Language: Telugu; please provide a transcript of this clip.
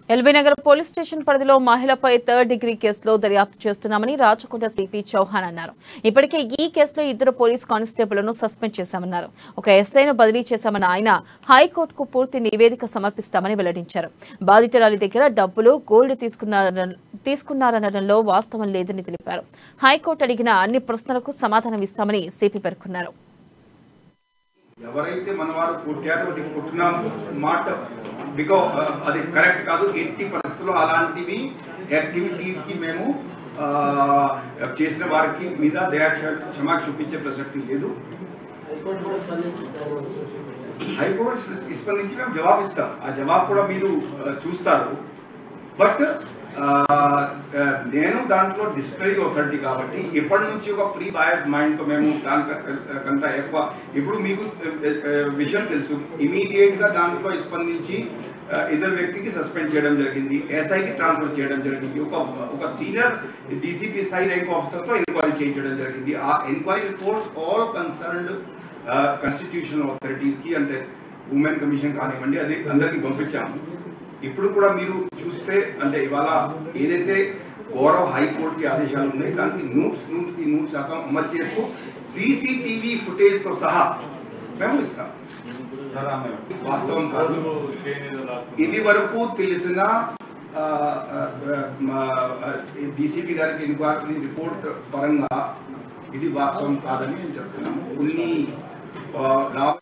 ఎల్బీనగర్ పోలీస్ స్టేషన్ పరిధిలో మహిళపై థర్డ్ డిగ్రీ కేసులో దర్యాప్తు చేస్తున్నామని రాచకొండ సిపి చౌహాన్ అన్నారు ఇప్పటికే ఈ కేసులో ఇద్దరు పోలీస్ కానిస్టేబుళ్లను సస్పెండ్ చేశామన్నారు ఒక ఎస్ఐను బదిలీ చేశామన్న ఆయన హైకోర్టుకు పూర్తి నివేదిక సమర్పిస్తామని వెల్లడించారు బాధితురాలి దగ్గర డబ్బులు గోల్డ్ తీసుకున్నారన తీసుకున్నారనడంలో వాస్తవం లేదని తెలిపారు హైకోర్టు అడిగిన అన్ని ప్రశ్నలకు సమాధానం ఇస్తామని సిపి పేర్కొన్నారు ఎవరైతే మన వారు కొట్టారో అది కొట్టిన మాట బికాస్ అది కరెక్ట్ కాదు ఎట్టి పరిస్థితుల్లో అలాంటివి యాక్టివిటీస్ కి మేము ఆ, చేసిన వారికి మీద దయా క్షమా చూపించే ప్రసక్తి లేదు హైకోర్టు స్పందించి మేము జవాబు ఇస్తాం ఆ జవాబు కూడా మీరు ఆ, చూస్తారు బట్ నేను దాంట్లో డిస్ప్లే అథారిటీ కాబట్టి ఎప్పటి నుంచి ఒక ఫ్రీ బయాస్ మైండ్తో మేము దానికంత ఎక్కువ ఇప్పుడు మీకు ఆ, ఆ, విషయం తెలుసు ఇమీడియట్ గా దాంట్లో స్పందించి ఆ, ఇద్దరు వ్యక్తికి సస్పెండ్ చేయడం జరిగింది ఎస్ఐకి ట్రాన్స్ఫర్ చేయడం జరిగింది ఒక ఒక సీనియర్ డీసీపీ స్థాయి ర్యాంక్ ఆఫీసర్తో ఎంక్వైరీ చేయించడం జరిగింది ఆ enquiry reports all concerned constitutional authorities కి అంటే ఉమెన్ కమిషన్ కానివ్వండి అది అందరికి పంపించాము ఇప్పుడు కూడా మీరు చూస్తే అంటే ఇవాళ ఏదైతే గౌరవ హైకోర్టుకి ఆదేశాలు ఉన్నాయి దానికి నూట్స్ నూటికి నూరు శాతం అమలు చేస్తూ సీసీటీవీ ఫుటేజ్ తో సహా మేము ఇస్తాం వాస్తవం కాదు ఇది వరకు తెలిసిన డీసీపీ గారికి ఇన్క్వైరీ రిపోర్ట్ పరంగా ఇది వాస్తవం కాదని నేను చెప్తున్నాము కొన్ని ఆ, నా